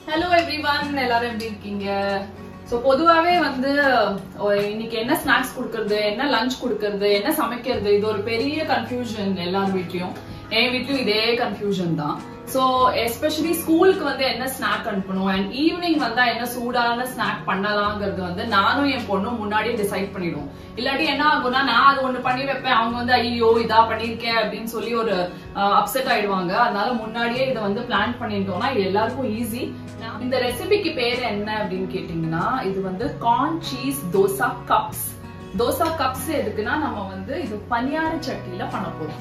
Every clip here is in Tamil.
ஹலோ எவ்ரிவன் எல்லாரும் எப்படி இருக்கீங்க சோ பொதுவாவே வந்து ஒரு இன்னைக்கு என்ன ஸ்நாக்ஸ் கொடுக்கறது என்ன லஞ்ச் கொடுக்கறது என்ன சமைக்கிறது இது ஒரு பெரிய கன்ஃபியூஷன் எல்லார் வீட்லயும் என் வீட்லயும் இதே கன்ஃபியூஷன் தான் சோ எஸ்பெஷலி ஸ்கூலுக்கு வந்து என்ன ஸ்நாக் அனுப்பணும் அண்ட் ஈவினிங் வந்தா என்ன சூடான ஸ்நாக் பண்ணலாங்கிறது வந்து நானும் என் பொண்ணும் முன்னாடியே டிசைட் பண்ணிடுவோம் இல்லாட்டி என்ன ஆகும்னா நான் அது ஒண்ணு பண்ணி வைப்பேன் அவங்க வந்து ஐயோ இதா பண்ணிருக்கேன் அப்படின்னு சொல்லி ஒரு அப்செட் ஆயிடுவாங்க அதனால முன்னாடியே இதை வந்து பிளான் பண்ணிட்டோம்னா இது எல்லாருக்கும் ஈஸி இந்த ரெசிபிக்கு பேர் என்ன அப்படின்னு கேட்டீங்கன்னா இது வந்து corn cheese dosa cups dosa cups எதுக்குன்னா நம்ம வந்து இது பனியார சட்டியில பண்ண போறோம்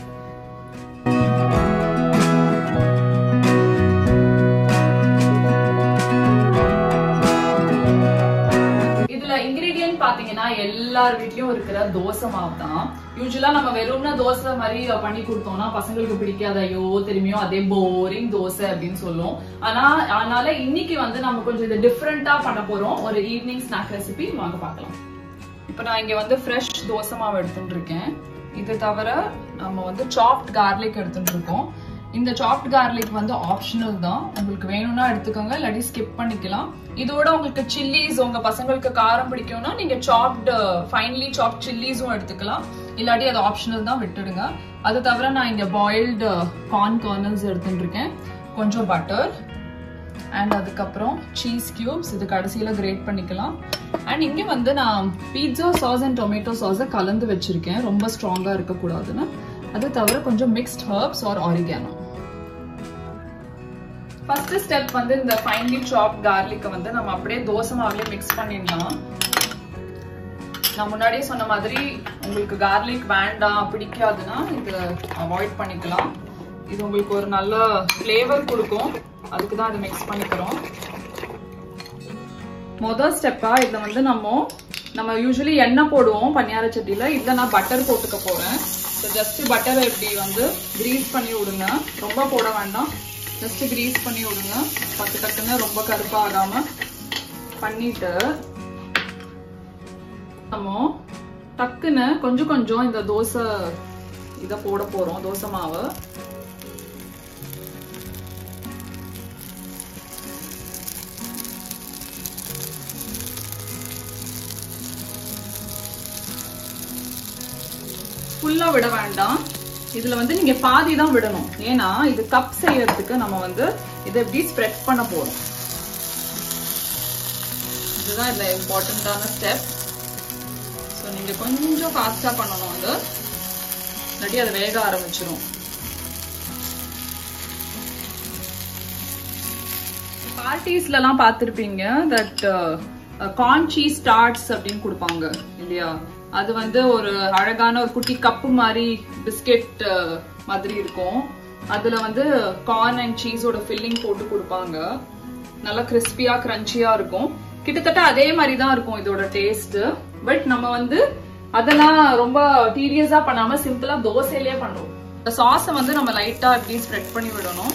இதுல இன்கிரீடியன்ட் பாத்தீங்கன்னா எல்லார் வீட்லயும் இருக்கிற தோசை மாவு தான் யூஸ்வலா நம்ம வெறும்னா தோசை மாதிரி பண்ணி கொடுத்தோம்னா பசங்களுக்கு பிடிக்காத ஐயோ திரும்பியும் அதே போரிங் தோசை அப்படின்னு சொல்லும் ஆனா அதனால இன்னைக்கு வந்து நம்ம கொஞ்சம் இது டிஃப்ரெண்டா பண்ண போறோம் ஒரு ஈவினிங் ஸ்நாக் ரெசிபி வாங்க பார்க்கலாம் இப்போ நான் இங்க வந்து ஃப்ரெஷ் தோசை மாவு எடுத்துட்டு இருக்கேன் இது தவிர நம்ம வந்து சாப்ட் கார்லிக் எடுத்துட்டு இருக்கோம் இந்த சாப்ட் கார்லிக் வந்து ஆப்ஷனல் தான் உங்களுக்கு வேணும்னா எடுத்துக்கோங்க இல்லாட்டி ஸ்கிப் பண்ணிக்கலாம் இதோட உங்களுக்கு சில்லிஸ் உங்க பசங்களுக்கு காரம் பிடிக்கும்னா நீங்க சாப்டு ஃபைன்லி சாப்ட் சில்லிஸும் எடுத்துக்கலாம் இல்லாட்டி அது ஆப்ஷனல் தான் விட்டுடுங்க அது தவிர நான் இங்க பாயில்டு கார்ன் கர்னல்ஸ் எடுத்துட்டு இருக்கேன் கொஞ்சம் பட்டர் அண்ட் அதுக்கப்புறம் சீஸ் கியூப்ஸ் இது கடைசியில் கிரேட் பண்ணிக்கலாம் அண்ட் இங்கே வந்து நான் பீட்சா சாஸ் அண்ட் டொமேட்டோ சாஸை கலந்து வச்சிருக்கேன் ரொம்ப ஸ்ட்ராங்காக இருக்கக்கூடாதுன்னு அது தவிர கொஞ்சம் mixed herbs or oregano first step வந்து இந்த ஃபைன்லி சாப் கார்லிக்கை வந்து நம்ம அப்படியே தோசை மாவுலேயே மிக்ஸ் பண்ணிடலாம் நான் முன்னாடியே சொன்ன மாதிரி உங்களுக்கு கார்லிக் வேண்டாம் பிடிக்காதுன்னா இது அவாய்ட் பண்ணிக்கலாம் இது உங்களுக்கு ஒரு நல்ல ஃப்ளேவர் கொடுக்கும் அதுக்கு தான் அதை மிக்ஸ் பண்ணிக்கிறோம் மொதல் ஸ்டெப்பா இதில் வந்து நம்ம நம்ம யூஸ்வலி எண்ணெய் போடுவோம் பனியார சட்டியில் இதில் நான் பட்டர் போட்டுக்க போகிறேன் ஸோ ஜஸ்ட் பட்டரை இப்படி வந்து கிரீஸ் பண்ணி விடுங்க ரொம்ப போட வேண்டாம் ஜஸ்ட் கிரீஸ் பண்ணி விடுங்க பத்து டக்குன்னு ரொம்ப கருப்பாக ஆகாமல் பண்ணிட்டு நம்ம டக்குன்னு கொஞ்சம் கொஞ்சம் இந்த தோசை இதை போட போகிறோம் தோசை மாவு ஃபுல்லா விட வேண்டாம் இதுல வந்து நீங்க பாதி தான் விடணும் ஏன்னா இது கப் செய்யறதுக்கு நம்ம வந்து இதை எப்படி ஸ்ப்ரெட் பண்ண போறோம் இதுதான் இந்த இம்பார்ட்டண்டான ஸ்டெப் ஸோ நீங்க கொஞ்சம் ஃபாஸ்டா பண்ணணும் அது இல்லாட்டி அது வேக ஆரம்பிச்சிடும் பார்ட்டிஸ்லலாம் பார்த்துருப்பீங்க தட் கார்ன் சீஸ் ஸ்டார்ட்ஸ் அப்படின்னு கொடுப்பாங்க இல்லையா அது வந்து ஒரு அழகான ஒரு குட்டி கப்பு மாதிரி பிஸ்கெட் மாதிரி இருக்கும் அதுல வந்து கார்ன் அண்ட் சீஸோட ஃபில்லிங் போட்டு கொடுப்பாங்க நல்லா கிறிஸ்பியா கிரன்ச்சியா இருக்கும் கிட்டத்தட்ட அதே மாதிரி தான் இருக்கும் இதோட டேஸ்ட் பட் நம்ம வந்து அதெல்லாம் ரொம்ப டீரியஸா பண்ணாம சிம்பிளா தோசையிலே பண்றோம் இந்த சாஸை வந்து நம்ம லைட்டா இப்படி ஸ்ப்ரெட் பண்ணி விடணும்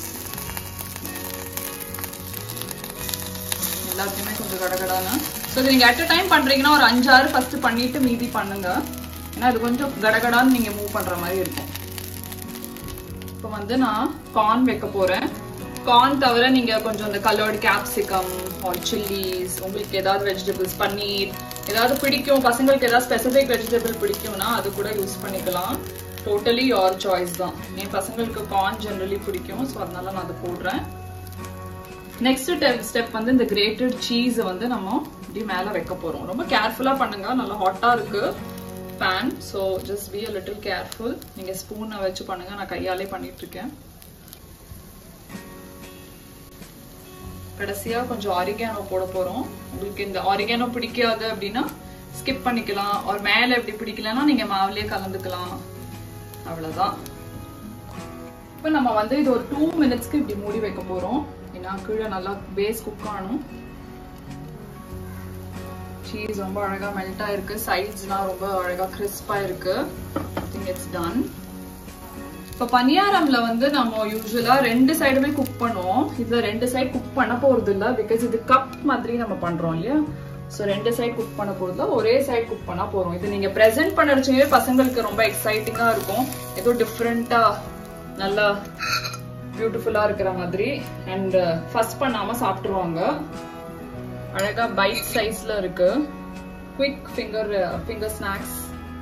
எல்லாத்தையுமே கொஞ்சம் கடகடான ஸோ இது நீங்கள் அட் அ டைம் பண்ணுறீங்கன்னா ஒரு அஞ்சாறு ஃபர்ஸ்ட் பண்ணிட்டு மீதி பண்ணுங்க ஏன்னா இது கொஞ்சம் கடகடான்னு நீங்கள் மூவ் பண்ணுற மாதிரி இருக்கும் இப்போ வந்து நான் கார்ன் வைக்க போகிறேன் கார்ன் தவிர நீங்கள் கொஞ்சம் இந்த கலர்டு கேப்சிகம் ஆர் சில்லிஸ் உங்களுக்கு ஏதாவது வெஜிடபிள்ஸ் பன்னீர் ஏதாவது பிடிக்கும் பசங்களுக்கு ஏதாவது ஸ்பெசிஃபிக் வெஜிடபிள் பிடிக்கும்னா அது கூட யூஸ் பண்ணிக்கலாம் டோட்டலி யோர் சாய்ஸ் தான் என் பசங்களுக்கு கார்ன் ஜென்ரலி பிடிக்கும் ஸோ அதனால நான் அதை போடுறேன் நெக்ஸ்ட் ஸ்டெப் வந்து இந்த கிரேட்டட் சீஸை வந்து நம்ம இப்படி மேலே வைக்க போகிறோம் ரொம்ப கேர்ஃபுல்லாக பண்ணுங்க நல்லா ஹாட்டாக இருக்கு pan so just be a little careful நீங்கள் ஸ்பூனை வச்சு பண்ணுங்க நான் கையாலே பண்ணிட்டு இருக்கேன் கடைசியாக கொஞ்சம் ஆரிகானோ போட போகிறோம் உங்களுக்கு இந்த ஆரிகானோ பிடிக்காது அப்படின்னா ஸ்கிப் பண்ணிக்கலாம் ஒரு மேலே எப்படி பிடிக்கலன்னா நீங்கள் மாவுலேயே கலந்துக்கலாம் அவ்வளோதான் இப்போ நம்ம வந்து இது ஒரு டூ மினிட்ஸ்க்கு இப்படி மூடி வைக்க போகிறோம் ஏன்னா கீழே நல்லா பேஸ் குக் ஆகணும் சீஸ் ரொம்ப அழகா மெல்ட் ஆயிருக்கு சைட்ஸ்லாம் ரொம்ப அழகா கிறிஸ்பா இருக்கு திங்க் இட்ஸ் டன் இப்போ பனியாரம்ல வந்து நம்ம யூஸ்வலா ரெண்டு சைடுமே குக் பண்ணுவோம் இதுல ரெண்டு சைடு குக் பண்ண போறது இல்ல பிகாஸ் இது கப் மாதிரி நம்ம பண்றோம் இல்லையா ஸோ ரெண்டு சைடு குக் பண்ண போறதுல ஒரே சைடு குக் பண்ணா போறோம் இது நீங்க ப்ரெசென்ட் பண்ணுறச்சவே பசங்களுக்கு ரொம்ப எக்ஸைட்டிங்கா இருக்கும் ஏதோ டிஃப்ரெண்டா நல்லா பியூட்டிஃபுல்லா இருக்கிற மாதிரி அண்ட் ஃபர்ஸ்ட் பண்ணாம சாப்பிட்டுருவாங்க அழகா பைட் சைஸ்ல இருக்கு குவிக் ஃபிங்கர் ஃபிங்கர் ஸ்நாக்ஸ்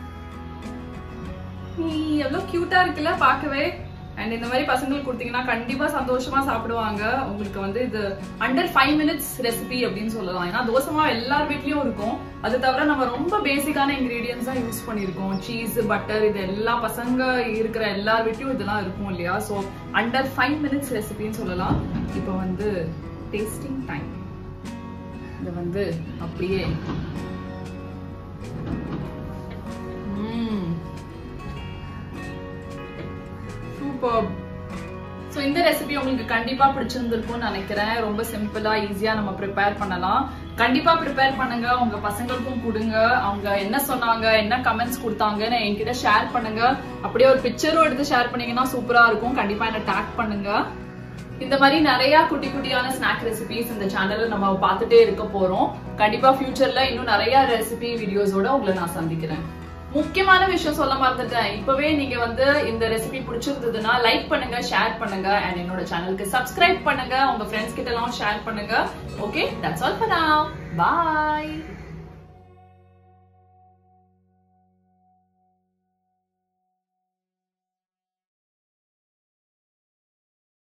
எவ்வளவு கியூட்டா இருக்குல்ல பார்க்கவே அண்ட் இந்த மாதிரி பசங்களுக்கு கொடுத்தீங்கன்னா கண்டிப்பா சந்தோஷமா சாப்பிடுவாங்க உங்களுக்கு வந்து இது அண்டர் ஃபைவ் மினிட்ஸ் ரெசிபி அப்படின்னு சொல்லலாம் ஏன்னா தோசை மாவு எல்லார் வீட்லயும் இருக்கும் அது தவிர நம்ம ரொம்ப பேசிக்கான இன்கிரீடியன்ஸ் தான் யூஸ் பண்ணியிருக்கோம் சீஸ் பட்டர் இது எல்லா பசங்க இருக்கிற எல்லார் வீட்லயும் இதெல்லாம் இருக்கும் இல்லையா ஸோ அண்டர் ஃபைவ் மினிட்ஸ் ரெசிபின்னு சொல்லலாம் இப்போ வந்து டேஸ்டிங் டைம் இது வந்து அப்படியே சூப்பர் ஸோ இந்த ரெசிபி உங்களுக்கு கண்டிப்பா பிடிச்சிருந்திருக்கும்னு நினைக்கிறேன் ரொம்ப சிம்பிளா ஈஸியா நம்ம ப்ரிப்பேர் பண்ணலாம் கண்டிப்பா ப்ரிப்பேர் பண்ணுங்க உங்க பசங்களுக்கும் கொடுங்க அவங்க என்ன சொன்னாங்க என்ன கமெண்ட்ஸ் கொடுத்தாங்கன்னு என்கிட்ட ஷேர் பண்ணுங்க அப்படியே ஒரு பிக்சரும் எடுத்து ஷேர் பண்ணீங்கன்னா சூப்பரா இருக்கும் கண்டிப்பா என்ன டேக் பண்ணுங்க இந்த மாதிரி நிறைய குட்டி குட்டியான ஸ்நாக் ரெசிபிஸ் இந்த சேனல்ல நம்ம பார்த்துட்டே இருக்க போறோம் கண்டிப்பா ஃபியூச்சர்ல இன்னும் நிறைய ரெசிபி வீடியோஸோட உங்களை நான் சந்திக்கிறேன் முக்கியமான விஷயம் சொல்ல மறந்துட்டேன் இப்பவே நீங்க வந்து இந்த ரெசிபி பிடிச்சிருந்ததுன்னா லைக் பண்ணுங்க ஷேர் பண்ணுங்க அண்ட் என்னோட சேனலுக்கு சப்ஸ்கிரைப் பண்ணுங்க உங்க ஃப்ரெண்ட்ஸ் கிட்ட எல்லாம் ஷேர் பண்ணுங்க ஓகே தட்ஸ் ஆல் ஃபார் நவ பாய்